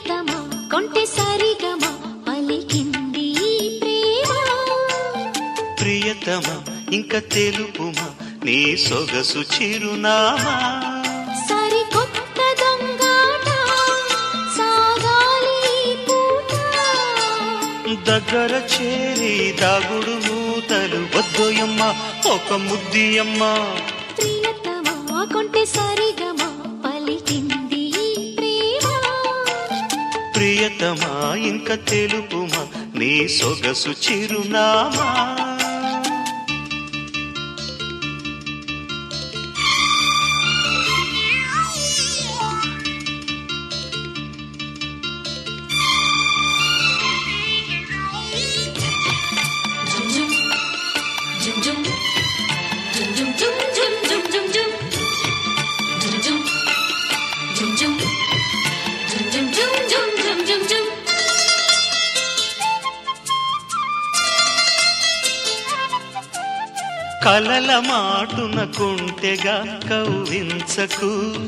ప్రియతమా కొంటె సరిగమా పలికింది ఈ ప్రేమ ప్రియతమ ఇంక తెలుపుమా నీ సొగసు చిరునామా సరికొత్త దొంగాట సాగాలి ఈ పూట దగ్గర చేరి దాగుడు మూతలు వద్దోయమ్మ ఒక ముద్దియమ్మ ప్రియతమా కొంటె సరిగమా పలికింది ఈ ప్రేమ ప్రియతమా ఇంక తెలుపుమా నీ సొగసు చిరునామా కలల మాటున కుంటెగా కవ్వించకు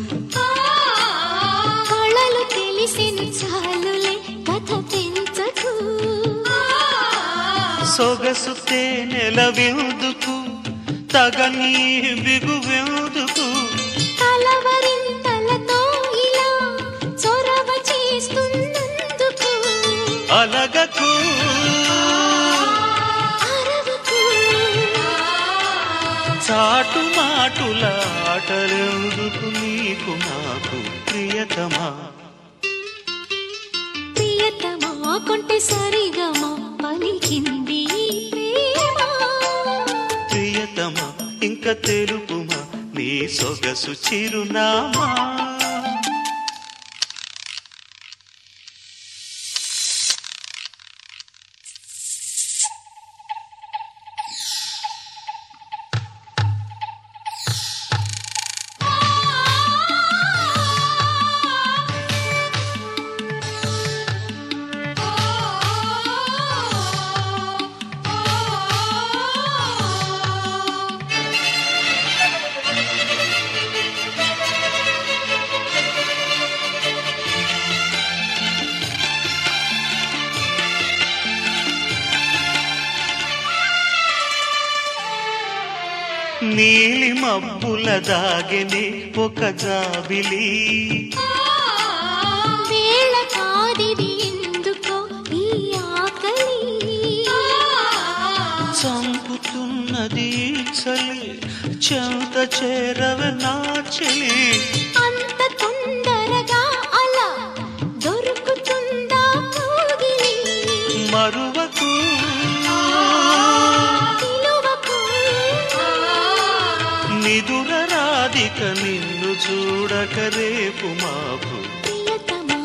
కళలు తెలిసిన చాలులే కథ పెంచకు సొగసు తేనెల విందుకు తగని బిగువెందుకు కలవరింతలతో ఇలా చొరవ చేస్తున్నందుకు అలగకు అరవకు చాటు మాటుల ఆటలెందుకు నీకు నాకు ప్రియతమా ప్రియతమా కొంటె సరిగమా పలికింది ఈ ప్రేమ ప్రియతమా ఇంక తెలుపుమా నీ సొగసు చిరునామా నీలి మబ్బుల దాగెనే ఒక జాబిలి వేళ కాదిది ఎందుకో ఈ ఆకలి చంపుతున్నది చలి చెంత చేరవ నా చెలి అంత తొందరగా అలా దొరుకుతుందా కోగిలి మరువకు పిలువకు నిదుర రాధిక నిన్ను చూడక రేపు మాపు ప్రియతమా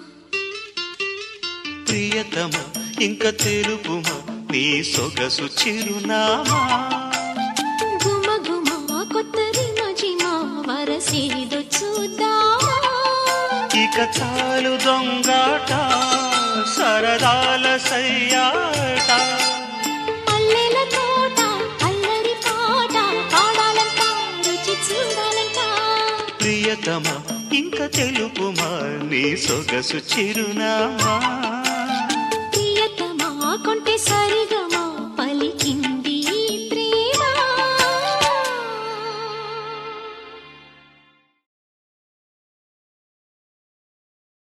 ప్రియతమ ఇంక తెలుపుమా నీ సొగసు చిరునామా గుమ గుమ కొత్త రిమజిమా వరసేదో చూద్దామా ఇక చాలు దొంగాట సరదాల సయ్యాట పల్లెల తోట అల్లరి పాట పాడాలంట రుచి చూడాలంట ప్రియతమ ఇంక తెలుపుమా నీ సొగసు చిరునామా